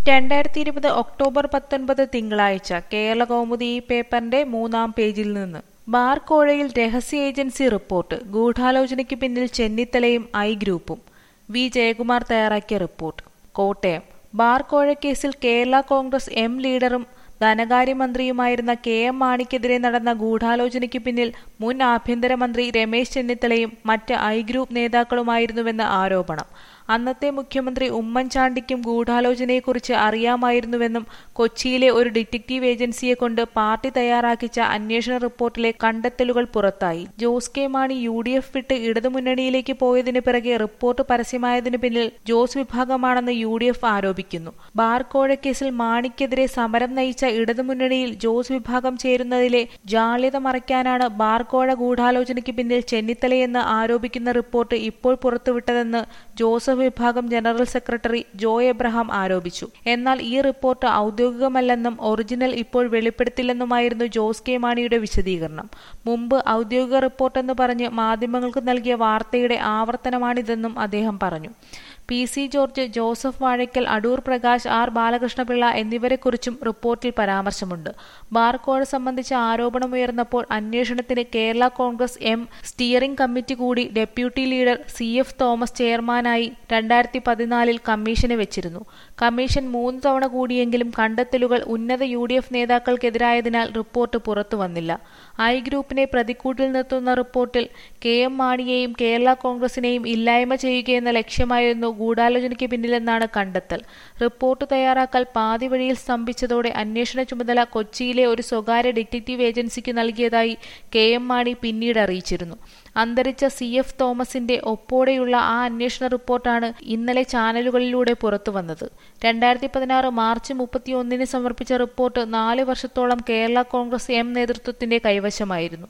രണ്ടായിരത്തി ഇരുപത് ഒക്ടോബർ പത്തൊൻപത് തിങ്കളാഴ്ച കേരള കൗമുദി ഈ പേപ്പറിന്റെ മൂന്നാം പേജിൽ നിന്ന് ബാർ കോഴയിൽ രഹസ്യ ഏജൻസി റിപ്പോർട്ട് ഗൂഢാലോചനയ്ക്ക് പിന്നിൽ ചെന്നിത്തലയും ഐ ഗ്രൂപ്പും വി ജയകുമാർ തയ്യാറാക്കിയ റിപ്പോർട്ട് കോട്ടയം ബാർ കോഴ കേസിൽ കേരള കോൺഗ്രസ് എം ലീഡറും ധനകാര്യമന്ത്രിയുമായിരുന്ന കെ എം മാണിക്കെതിരെ നടന്ന ഗൂഢാലോചനയ്ക്ക് പിന്നിൽ മുൻ ആഭ്യന്തരമന്ത്രി രമേശ് ചെന്നിത്തലയും മറ്റ് ഐ ഗ്രൂപ്പ് നേതാക്കളുമായിരുന്നുവെന്ന് ആരോപണം അന്നത്തെ മുഖ്യമന്ത്രി ഉമ്മൻചാണ്ടിക്കും ഗൂഢാലോചനയെക്കുറിച്ച് അറിയാമായിരുന്നുവെന്നും കൊച്ചിയിലെ ഒരു ഡിറ്റക്റ്റീവ് ഏജൻസിയെ കൊണ്ട് പാർട്ടി തയ്യാറാക്കിച്ച അന്വേഷണ റിപ്പോർട്ടിലെ കണ്ടെത്തലുകൾ പുറത്തായി Jose K Mani U D F വിട്ട് ഇടതുമുന്നണിയിലേക്ക് പോയതിനു പിറകെ റിപ്പോർട്ട് പരസ്യമായതിനു പിന്നിൽ ജോസ് വിഭാഗമാണെന്ന് യു ഡി എഫ് ആരോപിക്കുന്നു ബാർ കോഴക്കേസിൽ മാണിക്കെതിരെ സമരം നയിച്ച ഇടതുമുന്നണിയിൽ ജോസ് വിഭാഗം ചേരുന്നതിലെ ജാള്യത മറയ്ക്കാനാണ് ബാർ കോഴ ഗൂഢാലോചനയ്ക്ക് പിന്നിൽ ചെന്നിത്തലയെന്ന് ആരോപിക്കുന്ന റിപ്പോർട്ട് ഇപ്പോൾ പുറത്തുവിട്ടതെന്ന് ജോസഫ് വിഭാഗം ജനറൽ സെക്രട്ടറി ജോയ് എബ്രഹാം ആരോപിച്ചു എന്നാൽ ഈ റിപ്പോർട്ട് ഔദ്യോഗികമല്ലെന്നും ഒറിജിനൽ ഇപ്പോൾ വെളിപ്പെടുത്തില്ലെന്നുമായിരുന്നു ജോസ് കെ മാണിയുടെ വിശദീകരണം മുമ്പ് ഔദ്യോഗിക റിപ്പോർട്ടെന്ന് പറഞ്ഞ് മാധ്യമങ്ങൾക്ക് നൽകിയ വാർത്തയുടെ ആവർത്തനമാണിതെന്നും അദ്ദേഹം പറഞ്ഞു P C George Joseph Vazhakkal Adoor Prakash R Balakrishna Pillai എന്നിവരെക്കുറിച്ചും റിപ്പോർട്ടിൽ പരാമർശമുണ്ട് ബാർകോഴ സംബന്ധിച്ച ആരോപണമുയർന്നപ്പോൾ അന്വേഷണത്തിന് Kerala Congress M steering committee കൂടി deputy leader C F Thomas ചെയർമാനായി രണ്ടായിരത്തി പതിനാലിൽ കമ്മീഷനെ വെച്ചിരുന്നു കമ്മീഷൻ മൂന്ന് തവണ കൂടിയെങ്കിലും കണ്ടെത്തലുകൾ ഉന്നത യു ഡി എഫ് നേതാക്കൾക്കെതിരായതിനാൽ റിപ്പോർട്ട് പുറത്തു വന്നില്ല ഐ ഗ്രൂപ്പിനെ പ്രതിക്കൂട്ടിൽ നിർത്തുന്ന റിപ്പോർട്ടിൽ കെ എം മാണിയെയും കേരള കോൺഗ്രസിനെയും ഇല്ലായ്മ ചെയ്യുകയെന്ന ലക്ഷ്യമായിരുന്നു ഗൂഢാലോചനയ്ക്ക് പിന്നിലെന്നാണ് കണ്ടെത്തൽ റിപ്പോർട്ട് തയ്യാറാക്കൽ പാതി വഴിയിൽ സ്തംഭിച്ചതോടെ അന്വേഷണ ചുമതല കൊച്ചിയിലെ ഒരു സ്വകാര്യ ഡിറ്റക്റ്റീവ് ഏജൻസിക്ക് നൽകിയതായി കെ എം മാണി പിന്നീട് അറിയിച്ചിരുന്നു അന്തരിച്ച സി എഫ് തോമസിന്റെ ഒപ്പോടെയുള്ള ആ അന്വേഷണ റിപ്പോർട്ടാണ് ഇന്നലെ ചാനലുകളിലൂടെ പുറത്തുവന്നത് രണ്ടായിരത്തി പതിനാറ് മാർച്ച് മുപ്പത്തിയൊന്നിന് സമർപ്പിച്ച റിപ്പോർട്ട് നാല് വർഷത്തോളം കേരള കോൺഗ്രസ് എം നേതൃത്വത്തിന്റെ കൈവശമായിരുന്നു